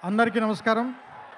అందరికీ నమస్కారం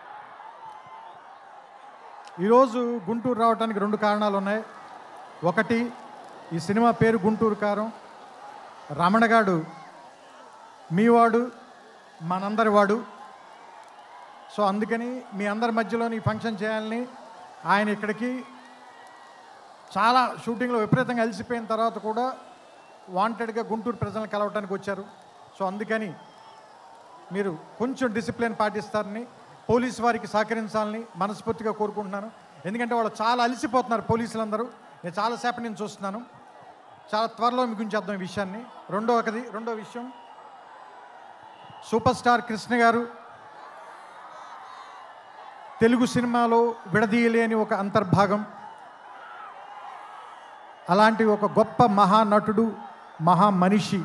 ఈరోజు గుంటూరు రావడానికి రెండు కారణాలు ఉన్నాయి ఒకటి ఈ సినిమా పేరు గుంటూరు కారం రమణగాడు మీవాడు మనందరి వాడు సో అందుకని మీ అందరి మధ్యలోని ఈ ఫంక్షన్ చేయాలని ఆయన ఇక్కడికి చాలా షూటింగ్లో విపరీతంగా అలసిపోయిన తర్వాత కూడా వాంటెడ్గా గుంటూరు ప్రజలను కలవటానికి వచ్చారు సో అందుకని మీరు కొంచెం డిసిప్లిన్ పాటిస్తారని పోలీసు వారికి సహకరించాలని మనస్ఫూర్తిగా కోరుకుంటున్నాను ఎందుకంటే వాళ్ళు చాలా అలసిపోతున్నారు పోలీసులందరూ నేను చాలాసేపటి నుంచి చూస్తున్నాను చాలా త్వరలో మీకు గురించి ఈ విషయాన్ని రెండో ఒకది రెండో విషయం సూపర్ స్టార్ కృష్ణ గారు తెలుగు సినిమాలో విడదీయలేని ఒక అంతర్భాగం అలాంటి ఒక గొప్ప మహానటుడు మహా మనిషి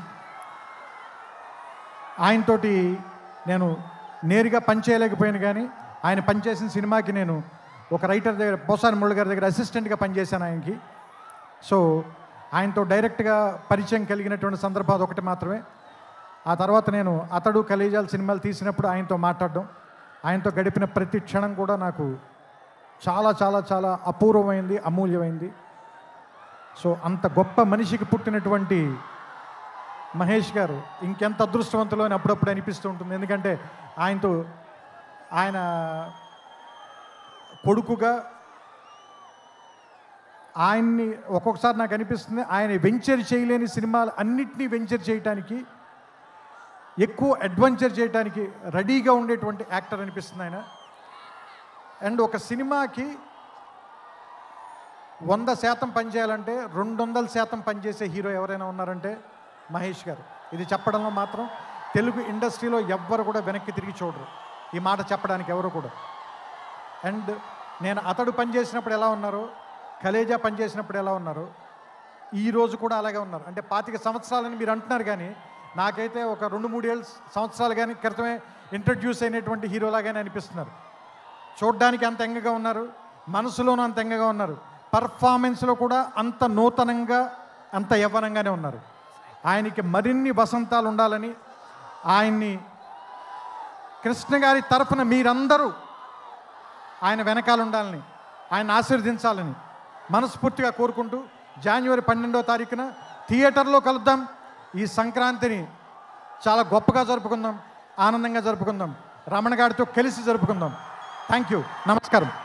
ఆయనతోటి నేను నేరుగా పనిచేయలేకపోయాను కానీ ఆయన పనిచేసిన సినిమాకి నేను ఒక రైటర్ దగ్గర పోసాని మురళి గారి దగ్గర అసిస్టెంట్గా పనిచేశాను ఆయనకి సో ఆయనతో డైరెక్ట్గా పరిచయం కలిగినటువంటి సందర్భం అదొకటి మాత్రమే ఆ తర్వాత నేను అతడు కలేజాల్ సినిమాలు తీసినప్పుడు ఆయనతో మాట్లాడడం ఆయనతో గడిపిన ప్రతి క్షణం కూడా నాకు చాలా చాలా చాలా అపూర్వమైంది అమూల్యమైంది సో అంత గొప్ప మనిషికి పుట్టినటువంటి మహేష్ గారు ఇంకెంత అదృష్టవంతులు అని అప్పుడప్పుడు అనిపిస్తూ ఉంటుంది ఎందుకంటే ఆయనతో ఆయన కొడుకుగా ఆయన్ని ఒక్కొక్కసారి నాకు అనిపిస్తుంది ఆయన వెంచర్ చేయలేని సినిమాలు అన్నిటినీ వెంచర్ చేయటానికి ఎక్కువ అడ్వెంచర్ చేయడానికి రెడీగా ఉండేటువంటి యాక్టర్ అనిపిస్తుంది ఆయన అండ్ ఒక సినిమాకి వంద శాతం పనిచేయాలంటే రెండు వందల శాతం పనిచేసే హీరో ఎవరైనా ఉన్నారంటే మహేష్ గారు ఇది చెప్పడంలో మాత్రం తెలుగు ఇండస్ట్రీలో ఎవ్వరు కూడా వెనక్కి తిరిగి చూడరు ఈ మాట చెప్పడానికి ఎవరు కూడా అండ్ నేను అతడు పనిచేసినప్పుడు ఎలా ఉన్నారో కలేజా పనిచేసినప్పుడు ఎలా ఉన్నారో ఈ రోజు కూడా అలాగే ఉన్నారు అంటే పాతిక సంవత్సరాలని మీరు అంటున్నారు కానీ నాకైతే ఒక రెండు మూడేళ్ళ సంవత్సరాలు కానీ క్రితమే ఇంట్రడ్యూస్ అయినటువంటి హీరోలాగానే అనిపిస్తున్నారు చూడ్డానికి అంత ఎంగగా ఉన్నారు మనసులోనూ అంత ఎంగగా ఉన్నారు పర్ఫార్మెన్స్లో కూడా అంత నూతనంగా అంత యవ్వనంగానే ఉన్నారు ఆయనకి మరిన్ని వసంతాలు ఉండాలని ఆయన్ని కృష్ణ గారి తరఫున మీరందరూ ఆయన వెనకాల ఉండాలని ఆయన ఆశీర్వదించాలని మనస్ఫూర్తిగా కోరుకుంటూ జనవరి పన్నెండో తారీఖున థియేటర్లో కలుద్దాం ఈ సంక్రాంతిని చాలా గొప్పగా జరుపుకుందాం ఆనందంగా జరుపుకుందాం రమణ గారితో కలిసి జరుపుకుందాం థ్యాంక్ యూ నమస్కారం